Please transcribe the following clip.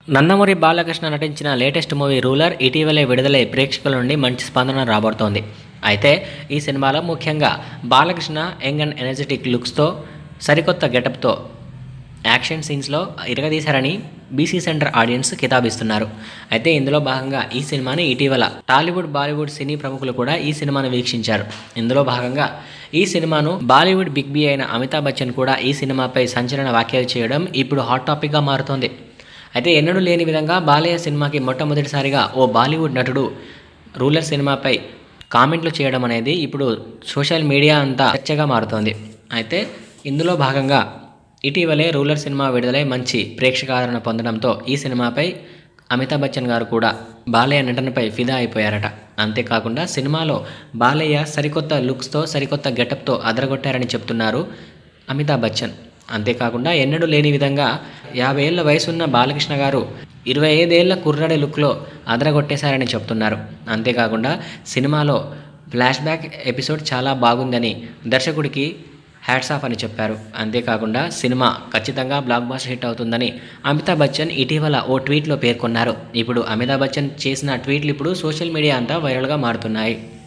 నందమూరి బాలకృష్ణ నటించిన latest movie ruler ఇటీవలే విడుదలై ప్రేక్షకుల నుండి మంచి స్పందన రాబడుతోంది అయితే ఈ సినిమాలో ముఖ్యంగా బాలకృష్ణ యంగ్ అండ్ ఎనర్జెటిక్ లుక్స్తో సరికొత్త గెటప్తో యాక్షన్ సీన్స్లో ఇరగదీశారని బీసీ సెంటర్ ఆడియన్స్ కితాబిస్తున్నారు అయితే ఇందులో భాగంగా ఈ సినిమాని ఇటీవల టాలీవుడ్ బాలీవుడ్ సినీ ప్రముఖులు కూడా ఈ సినిమాను వీక్షించారు ఇందులో భాగంగా ఈ సినిమాను బాలీవుడ్ బిగ్ బీ అయిన అమితాబ్ బచ్చన్ కూడా ఈ సినిమాపై సంచలన వ్యాఖ్యలు చేయడం ఇప్పుడు హాట్ టాపిక్గా మారుతోంది అయితే ఎన్నడూ లేని విధంగా బాలయ్య సినిమాకి మొట్టమొదటిసారిగా ఓ బాలీవుడ్ నటుడు రూలర్ సినిమాపై కామెంట్లు చేయడం అనేది ఇప్పుడు సోషల్ మీడియా అంతా చర్చగా మారుతోంది అయితే ఇందులో భాగంగా ఇటీవలే రూలర్ సినిమా విడుదలై మంచి ప్రేక్షకాదరణ పొందడంతో ఈ సినిమాపై అమితాబ్ బచ్చన్ గారు కూడా బాలయ్య నటనపై ఫిదా అయిపోయారట అంతేకాకుండా సినిమాలో బాలయ్య సరికొత్త లుక్స్తో సరికొత్త గెటప్తో అదరగొట్టారని చెప్తున్నారు అమితాబ్ బచ్చన్ అంతేకాకుండా ఎన్నడూ లేని విధంగా యాభై ఏళ్ల వయసున్న బాలకృష్ణ గారు ఇరవై ఐదేళ్ల కుర్రడి లుక్లో అదరగొట్టేశారని చెప్తున్నారు అంతేకాకుండా సినిమాలో ఫ్లాష్ బ్యాక్ ఎపిసోడ్ చాలా బాగుందని దర్శకుడికి హ్యాట్స్ ఆఫ్ అని చెప్పారు అంతేకాకుండా సినిమా ఖచ్చితంగా బ్లాక్ బాస్టర్ హిట్ అవుతుందని అమితాబ్ బచ్చన్ ఇటీవల ఓ ట్వీట్లో పేర్కొన్నారు ఇప్పుడు అమితాబ్ బచ్చన్ చేసిన ట్వీట్లు ఇప్పుడు సోషల్ మీడియా అంతా వైరల్గా మారుతున్నాయి